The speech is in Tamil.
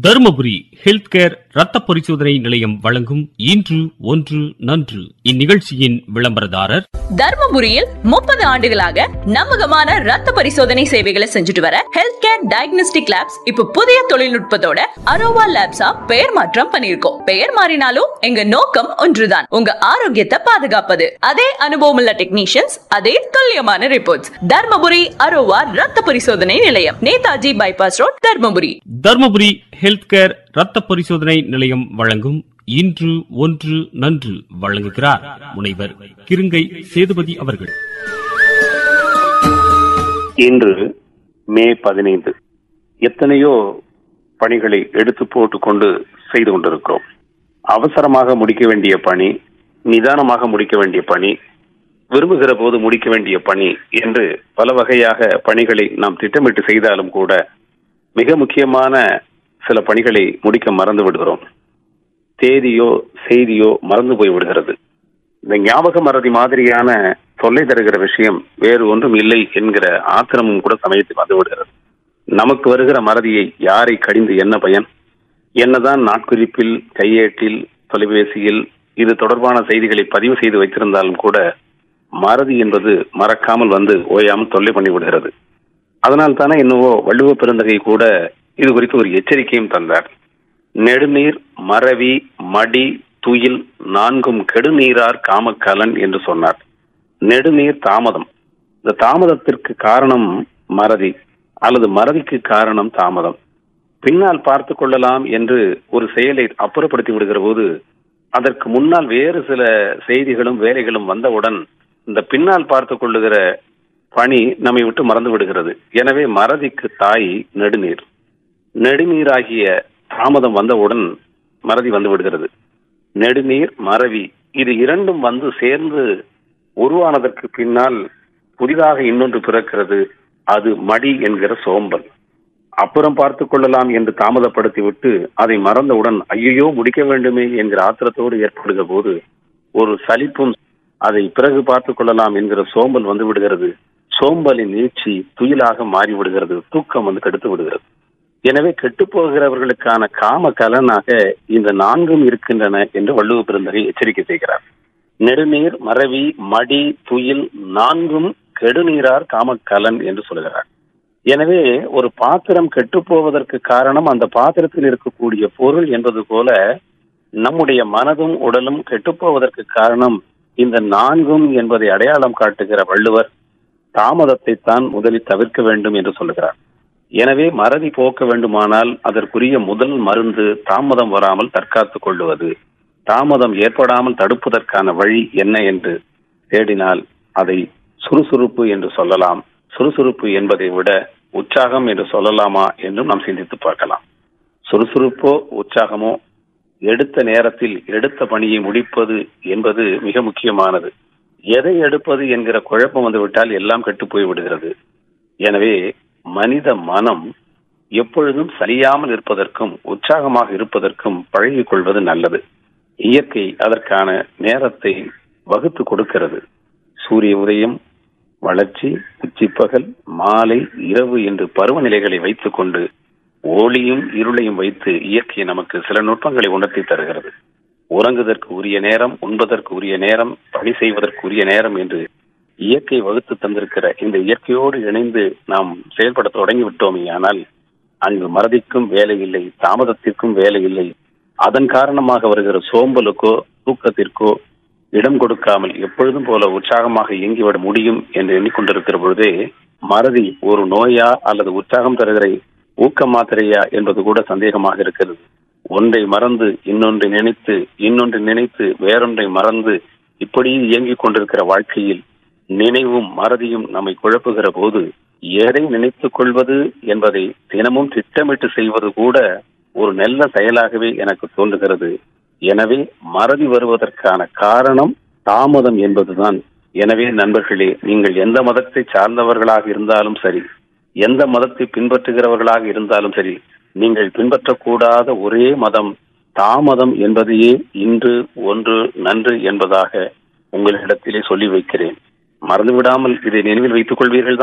தருமபுரி ஹெல்த் கேர் ரத்த பரிசோதனை நிலையம் வழங்கும் இன்று ஒன்று நன்று இந்நிகழ்ச்சியின் விளம்பரதாரர் தர்மபுரியில் முப்பது ஆண்டுகளாக நம்பகமான ரத்த பரிசோதனை சேவைகளை செஞ்சுட்டு வர ஹெல்த் கேர் டயக்னோஸ்டிக் லேப்ஸ் இப்ப புதிய தொழில்நுட்பத்தோட அரோவா லேப்ஸா பெயர் மாற்றம் பண்ணிருக்கோம் பெயர் மாறினாலும் எங்க நோக்கம் ஒன்றுதான் உங்க ஆரோக்கியத்தை பாதுகாப்பது அதே அனுபவம் உள்ள டெக்னீஷியன்ஸ் அதே துல்லியமான ரிப்போர்ட்ஸ் தர்மபுரி அரோவா ரத்த பரிசோதனை நிலையம் Netaji bypass road Dharmapuri Dharmapuri health care ரத்த பரிசோதனை நிலையம் வழங்கும் இன்று ஒன்று நன்று வழங்குகிறார் முனைவர் கிருங்கை சேதுபதி அவர்கள் இன்று மே பதினைந்து எத்தனையோ பணிகளை எடுத்து போட்டுக்கொண்டு செய்து கொண்டிருக்கிறோம் அவசரமாக முடிக்க வேண்டிய பணி நிதானமாக முடிக்க வேண்டிய பணி விரும்புகிற போது முடிக்க வேண்டிய பணி என்று பல வகையாக பணிகளை நாம் திட்டமிட்டு செய்தாலும் கூட மிக முக்கியமான சில பணிகளை முடிக்க மறந்து விடுகிறோம் தேதியோ செய்தியோ மறந்து போய் விடுகிறது இந்த ஞாபக மறதி மாதிரியான தொல்லை தருகிற விஷயம் வேறு ஒன்றும் இல்லை என்கிற ஆத்திரமும் கூட சமயத்தில் வந்து விடுகிறது நமக்கு வருகிற மறதியை யாரை கடிந்து என்ன பயன் என்னதான் நாட்குறிப்பில் கையேட்டில் தொலைபேசியில் இது தொடர்பான செய்திகளை பதிவு செய்து வைத்திருந்தாலும் கூட மறதி என்பது மறக்காமல் வந்து ஓயாமல் தொல்லை பண்ணி விடுகிறது அதனால் தானே என்னவோ வள்ளுவ பெருந்தகை கூட இது குறித்து ஒரு எச்சரிக்கையும் தந்தார் நெடுநீர் மறவி மடி துயில் நான்கும் கெடுநீரார் காமக்கலன் என்று சொன்னார் நெடுநீர் தாமதம் இந்த தாமதத்திற்கு காரணம் மறதி அல்லது மறதிக்கு காரணம் தாமதம் பின்னால் பார்த்து கொள்ளலாம் என்று ஒரு செயலை அப்புறப்படுத்தி விடுகிற போது அதற்கு முன்னால் வேறு சில செய்திகளும் வேலைகளும் வந்தவுடன் இந்த பின்னால் பார்த்து கொள்ளுகிற பணி நம்மை விட்டு மறந்து விடுகிறது எனவே மறதிக்கு தாய் நெடுநீர் நெடுநீராகிய தாமதம் வந்தவுடன் மறதி வந்து விடுகிறது நெடுநீர் மறவி இது இரண்டும் வந்து சேர்ந்து உருவானதற்கு பின்னால் புதிதாக இன்னொன்று பிறக்கிறது அது மடி என்கிற சோம்பல் அப்புறம் பார்த்து கொள்ளலாம் என்று தாமதப்படுத்தி விட்டு அதை மறந்தவுடன் ஐயையோ முடிக்க வேண்டுமே என்கிற ஆத்திரத்தோடு ஏற்படுகிற போது ஒரு சலிப்பும் அதை பிறகு பார்த்து கொள்ளலாம் என்கிற சோம்பல் வந்து விடுகிறது சோம்பலின் நீட்சி துயிலாக மாறி விடுகிறது தூக்கம் வந்து கெடுத்து விடுகிறது எனவே கெட்டுப்போகிறவர்களுக்கான காம கலனாக இந்த நான்கும் இருக்கின்றன என்று வள்ளுவ பெருந்தகை எச்சரிக்கை செய்கிறார் நெடுநீர் மறவி மடி துயில் நான்கும் கெடுநீரார் காமக்கலன் என்று சொல்கிறார் எனவே ஒரு பாத்திரம் கெட்டுப்போவதற்கு காரணம் அந்த பாத்திரத்தில் இருக்கக்கூடிய பொருள் என்பது போல நம்முடைய மனதும் உடலும் கெட்டுப்போவதற்கு காரணம் இந்த நான்கும் என்பதை அடையாளம் காட்டுகிற வள்ளுவர் தாமதத்தை தான் முதலில் தவிர்க்க வேண்டும் என்று சொல்லுகிறார் எனவே மறதி போக்க வேண்டுமானால் அதற்குரிய முதல் மருந்து தாமதம் வராமல் தற்காத்துக் கொள்ளுவது தாமதம் ஏற்படாமல் தடுப்பதற்கான வழி என்ன என்று தேடினால் அதை சுறுசுறுப்பு என்று சொல்லலாம் சுறுசுறுப்பு என்பதை விட உற்சாகம் என்று சொல்லலாமா என்றும் நாம் சிந்தித்து பார்க்கலாம் சுறுசுறுப்போ உற்சாகமோ எடுத்த நேரத்தில் எடுத்த பணியை முடிப்பது என்பது மிக முக்கியமானது எதை எடுப்பது என்கிற குழப்பம் வந்துவிட்டால் எல்லாம் கெட்டு போய் விடுகிறது எனவே மனித மனம் எப்பொழுதும் சரியாமல் இருப்பதற்கும் உற்சாகமாக இருப்பதற்கும் பழகிக் கொள்வது நல்லது இயற்கை அதற்கான நேரத்தை வகுத்து கொடுக்கிறது சூரிய உதயம் வளர்ச்சி உச்சிப்பகல் மாலை இரவு என்று பருவநிலைகளை வைத்துக் கொண்டு ஒளியும் இருளையும் வைத்து இயற்கை நமக்கு சில நுட்பங்களை உணர்த்தி தருகிறது உறங்குவதற்கு உரிய நேரம் உண்பதற்கு உரிய நேரம் பணி செய்வதற்கு உரிய நேரம் என்று இயற்கை வகுத்து தந்திருக்கிற இந்த இயற்கையோடு இணைந்து நாம் செயல்பட தொடங்கி விட்டோமே ஆனால் அங்கு மறதிக்கும் வேலை இல்லை தாமதத்திற்கும் வேலை இல்லை அதன் காரணமாக வருகிற சோம்பலுக்கோ தூக்கத்திற்கோ இடம் கொடுக்காமல் எப்பொழுதும் போல உற்சாகமாக இயங்கிவிட முடியும் என்று எண்ணிக்கொண்டிருக்கிற பொழுதே மறதி ஒரு நோயா அல்லது உற்சாகம் தருகிற ஊக்க மாத்திரையா என்பது கூட சந்தேகமாக இருக்கிறது ஒன்றை மறந்து இன்னொன்றை நினைத்து இன்னொன்றை நினைத்து வேறொன்றை மறந்து இப்படி இயங்கிக் கொண்டிருக்கிற வாழ்க்கையில் நினைவும் மறதியும் நம்மை குழப்புகிற போது எதை நினைத்துக் கொள்வது என்பதை தினமும் திட்டமிட்டு செய்வது கூட ஒரு நல்ல செயலாகவே எனக்கு தோன்றுகிறது எனவே மறதி வருவதற்கான காரணம் தாமதம் என்பதுதான் எனவே நண்பர்களே நீங்கள் எந்த மதத்தை சார்ந்தவர்களாக இருந்தாலும் சரி எந்த மதத்தை பின்பற்றுகிறவர்களாக இருந்தாலும் சரி நீங்கள் பின்பற்றக்கூடாத ஒரே மதம் தாமதம் என்பதையே இன்று ஒன்று நன்று என்பதாக உங்களிடத்திலே சொல்லி வைக்கிறேன் மறந்துவிடாமல் இதை நினைவில் வைத்துக் கொள்வீர்கள்